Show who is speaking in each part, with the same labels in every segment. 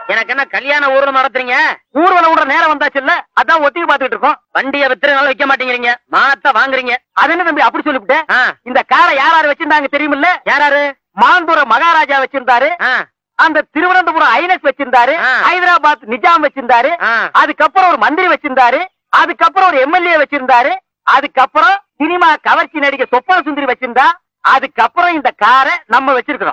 Speaker 1: எனக்கு என்ன கல்யாண ஊர்வலம் நடத்துறீங்க
Speaker 2: ஊர்வலம் விடுற நேரம் வந்தாச்சு இல்ல அதான் ஒத்திகை பாத்துக்கிட்டு இருக்கோம்
Speaker 1: வண்டியை வித்துறதுனால வைக்க மாட்டேங்கிறீங்க மாத்த வாங்குறீங்க
Speaker 2: அது என்ன தம்பி அப்படி சொல்லிவிட்டேன்
Speaker 1: ஆ,
Speaker 2: இந்த காரை யார் யார் வச்சிருந்தாங்க தெரியுமில்ல
Speaker 1: யாராரு
Speaker 2: மாந்தூர மகாராஜா வச்சிருந்தாரு
Speaker 1: ஆ,
Speaker 2: அந்த திருவனந்தபுரம் ஐனஸ் வச்சிருந்தாரு
Speaker 1: ஆ.
Speaker 2: ஹைதராபாத் நிஜாம் வச்சிருந்தாரு
Speaker 1: ஆ.
Speaker 2: அதுக்கப்புறம் ஒரு மந்திரி வச்சிருந்தாரு அதுக்கப்புறம் ஒரு எம்எல்ஏ வச்சிருந்தாரு அதுக்கப்புறம் சினிமா கவர்ச்சி நடிகை சொப்பன சுந்தரி வச்சிருந்தா அதுக்கப்புறம் இந்த காரை நம்ம வச்சிருக்கிறோம்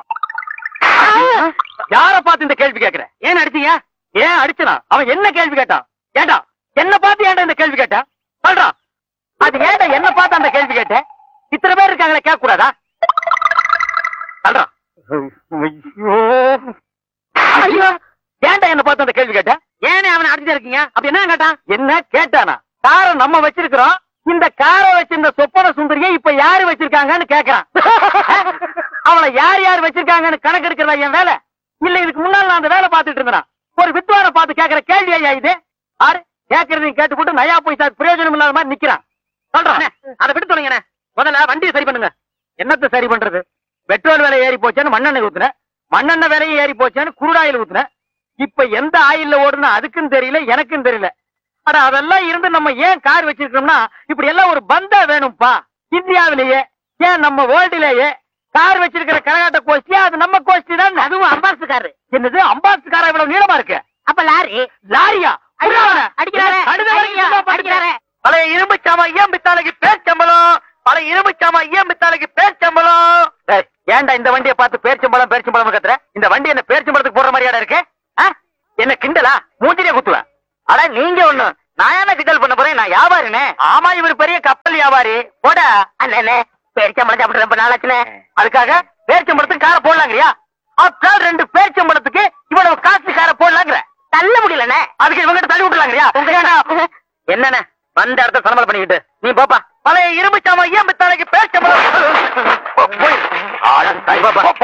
Speaker 2: யார பார்த்து இந்த கேள்வி கேக்குற ஏன் அடிச்சீங்க ஏன் அடிச்சனா அவன் என்ன கேள்வி கேட்டான் ஏண்டா என்ன பார்த்து ஏன்டா இந்த கேள்வி கேட்டான் சொல்றான் அது ஏன்டா என்ன பார்த்து அந்த கேள்வி கேட்ட இத்தனை பேர் இருக்காங்களே கேட்க கூடாதா சொல்றான் ஐயோ ஐயோ ஏன்டா என்ன பார்த்து அந்த கேள்வி கேட்ட
Speaker 1: ஏனே அவனை அடிச்சுட்டு இருக்கீங்க
Speaker 2: அப்படி என்ன கேட்டான் என்ன கேட்டானா காரை நம்ம வச்சிருக்கிறோம் இந்த காரை வச்சிருந்த சொப்பன சுந்தரியை இப்ப யாரு வச்சிருக்காங்கன்னு கேக்குறான் அவளை யார் யார் வச்சிருக்காங்கன்னு கணக்கு எடுக்கிறதா என் வேலை இல்ல இதுக்கு முன்னால நான் அந்த வேலை பார்த்துட்டு இருந்தேன் ஒரு வித்வான பார்த்து கேக்குற கேள்வி ஐயா இது ஆறு கேக்குறதையும் கேட்டு போட்டு நயா பைசா பிரயோஜனம் இல்லாத மாதிரி நிக்கிறான் சொல்றான்
Speaker 1: அதை விட்டு சொல்லுங்க
Speaker 2: முதல்ல வண்டியை சரி பண்ணுங்க என்னத்த சரி பண்றது பெட்ரோல் விலை ஏறி போச்சேன்னு மண்ணெண்ணெய் ஊத்துன மண்ணெண்ணெய் விலையும் ஏறி போச்சேன்னு குருடாயில் ஊத்துன இப்ப எந்த ஆயில்ல ஓடுனா அதுக்கும் தெரியல எனக்கும் தெரியல அட அதெல்லாம் இருந்து நம்ம ஏன் கார் வச்சிருக்கோம்னா இப்படி எல்லாம் ஒரு பந்தா வேணும்பா இந்தியாவிலேயே ஏன் நம்ம வேர்ல்டுலேயே கார் வச்சிருக்கிற கரகாட்ட கோஷ்டி அது நம்ம கோஷ்டி தான்
Speaker 1: அதுவும் அம்பாசு காரு
Speaker 2: என்னது அம்பாஸ் காரா இவ்வளவு நீளமா இருக்கு
Speaker 1: அப்ப லாரி
Speaker 2: லாரியா
Speaker 1: அடிக்கிறாரே, அடிக்கிறாரே,
Speaker 2: கழுதை வரைக்கும்
Speaker 1: அடிக்கிறாரே,
Speaker 2: சுத்தமா
Speaker 1: அடிக்கிறாரே.
Speaker 2: பழைய இரும்பு சாமா ஏன் பித்தாளைக்கு பேச்சம்பளம் பழைய இரும்பு சாமா ஏன் பித்தாளைக்கு பேச்சம்பளம் டேய், ஏன்டா இந்த வண்டியை பார்த்து பேர்ச்சம்பளம் பேர்ச்சம்பளம் கத்துற இந்த வண்டி என்ன பேர்ச்சம்பளத்துக்கு போற மாதிரியாடா இருக்கு ஆ? என்ன கிண்டலா மூஞ்சிலே குத்துவேன் அட நீங்க ஒண்ணு நான் என்ன கிண்டல் பண்ண போறேன் நான் வியாபாரினே ஆமா இவர் பெரிய கப்பல் வியாபாரி போட அண்ணே பேரிச்சம்பளம் சாப்பிட்டு ரொம்ப நாளாச்சுனே அதுக்காக பேரிச்சம்பளத்துக்கு காரை போடலாங்கறியா அப்பால் ரெண்டு பேரிச்சம்பளத்துக்கு இவ்வளவு காசு காரை போடலாங்கிற தள்ள முடியலண்ணே அதுக்கு இவங்கிட்ட தள்ளி விட்டுலாங்கறியா என்னண்ணே வந்த இடத்த சலமலை பண்ணிக்கிட்டு நீ போப்பா பழைய இரும்பு சாமா ஏன் பித்தாளைக்கு பேரிச்சம்பளம் போய் ஆளன் தாய் பாப்பா